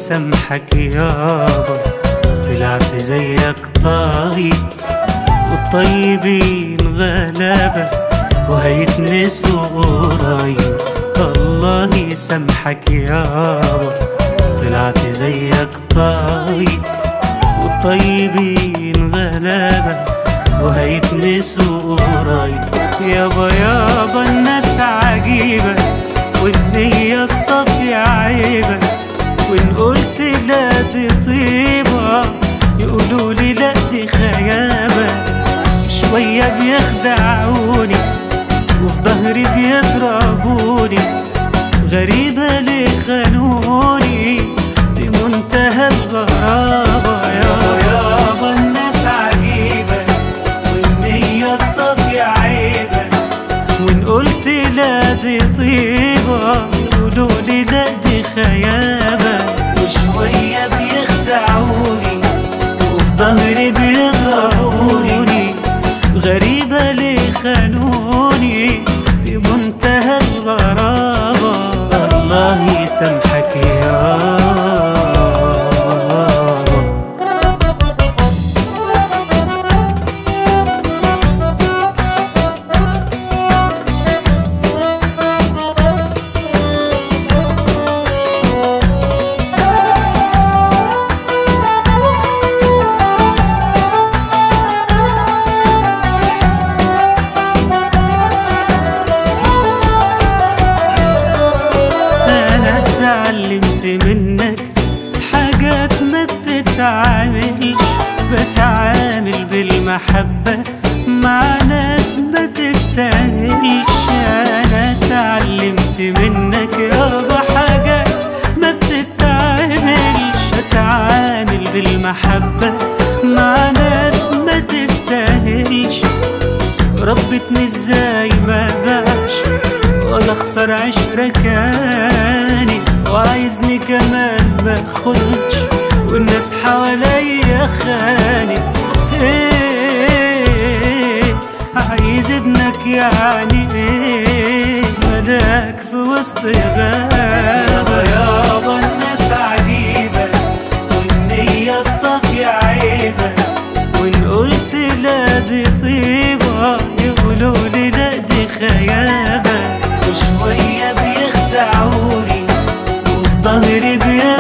يسامحك يابا طلعت زيك طيب والطيبين غلابة وهيتنسوا قريب الله يسامحك يابا طلعت زيك طيب والطيبين غلابة وهيتنسوا قريب يابا يابا الناس عجيبة والنية الصافية عيبة وإن قلت لا دي طيبة يقولوا لي لا دي خيابة شوية بيخدعوني وفي ظهري بيضربوني غريبة ليه خانوني دي منتهى الغرابة يابا يابا الناس عجيبة والنية الصافية عيبة وإن قلت لا دي طيبة يقولوا لي لا دي خيابة وشوية بيخدعوني وفي ظهري بيضربوني غريبة ليه خانوني بمنتهى الغرابة الله يسامحك يابا انا اتعلمت منك حاجات ما بتتعاملش بتعامل بالمحبة مع ناس ما تستاهلش انا اتعلمت منك يابا حاجات ما بتتعاملش اتعامل بالمحبة مع ناس ما تستاهلش ربتني ازاي ما باش ولا اخسر عشرة كانت وعايزني كمان ما اخدش والناس حواليا خانت ايه عايز ابنك يعني ايه ملاك في وسط غابة يابا الناس عجيبة والنية الصافية عيبة وان قلت لا دي طيبة يقولوا لي لا دي خيابة وشوية بيخدعوني وفي ظهري بيضربوني